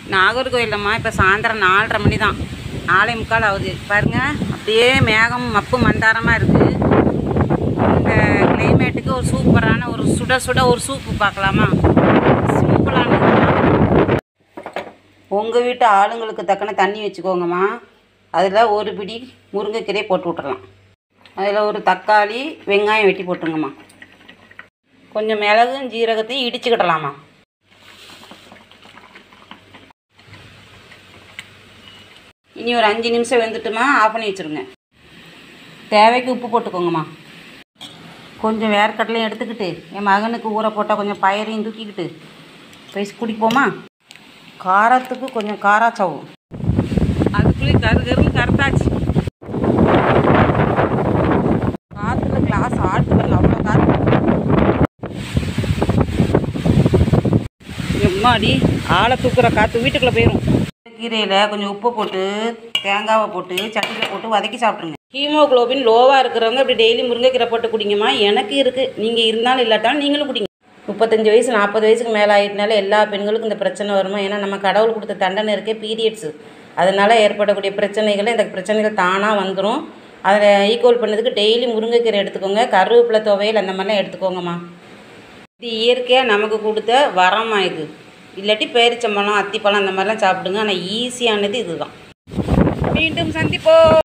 நாகர்கோயிலம்மா இப்போ சாயந்தரம் நாலரை மணி தான் நாலே முக்கால் ஆகுது பாருங்க அப்படியே மேகம் மப்பு மந்தாரமாக இருக்குது இந்த கிளைமேட்டுக்கு ஒரு சூப்பரான ஒரு சுட சுட ஒரு சூப்பு பார்க்கலாமா சிம்பிளான உங்கள் வீட்டு ஆளுங்களுக்கு தக்கன தண்ணி வச்சுக்கோங்கம்மா அதில் ஒரு பிடி முருங்கைக்கீரையை போட்டு விட்டுறலாம் அதில் ஒரு தக்காளி வெங்காயம் வெட்டி போட்டுருங்கம்மா கொஞ்சம் மிளகும் ஜீரகத்தையும் இடிச்சுக்கிடலாமா இனி ஒரு அஞ்சு நிமிஷம் வெந்துட்டுமா ஆஃப் பண்ணி வச்சுருங்க தேவைக்கு உப்பு போட்டுக்கோங்கம்மா கொஞ்சம் வேர்க்கடலையும் எடுத்துக்கிட்டு என் மகனுக்கு ஊற போட்டால் கொஞ்சம் பயரையும் தூக்கிக்கிட்டு போய் குடிப்போமா காரத்துக்கு கொஞ்சம் காராச்சவு அதுக்குள்ளே கரு கருன்னு கருத்தாச்சு காற்றுல கிளாஸ் ஆட்டுக்கல் அவ்வளோ காற்று எம்மாடி ஆளை தூக்குற காற்று வீட்டுக்குள்ளே போயிடும் கீரையில் கொஞ்சம் உப்பு போட்டு தேங்காவை போட்டு சட்டியில் போட்டு வதக்கி சாப்பிட்ருங்க ஹீமோகுளோபின் லோவாக இருக்கிறவங்க இப்படி டெய்லி முருங்கைக்கீரை போட்டு குடிங்கம்மா எனக்கு இருக்குது நீங்கள் இருந்தாலும் இல்லாட்டாலும் நீங்களும் குடிங்க முப்பத்தஞ்சு வயசு நாற்பது வயசுக்கு மேலே ஆகிட்டனால எல்லா பெண்களுக்கும் இந்த பிரச்சனை வருமா ஏன்னா நம்ம கடவுள் கொடுத்த தண்டனை இருக்கே பீரியட்ஸு அதனால் ஏற்படக்கூடிய பிரச்சனைகள் இந்த பிரச்சனைகள் தானாக வந்துடும் அதில் ஈக்குவல் பண்ணதுக்கு டெய்லி முருங்கைக்கீரை எடுத்துக்கோங்க கருவேப்பிலை துவையல் அந்த மாதிரிலாம் எடுத்துக்கோங்கம்மா இது இயற்கையாக நமக்கு கொடுத்த வரமா இது இல்லாட்டி பேரிச்சம்பழம் அத்திப்பழம் அந்த மாதிரிலாம் சாப்பிடுங்க ஆனால் ஈஸியானது இதுதான் மீண்டும் சந்திப்போம்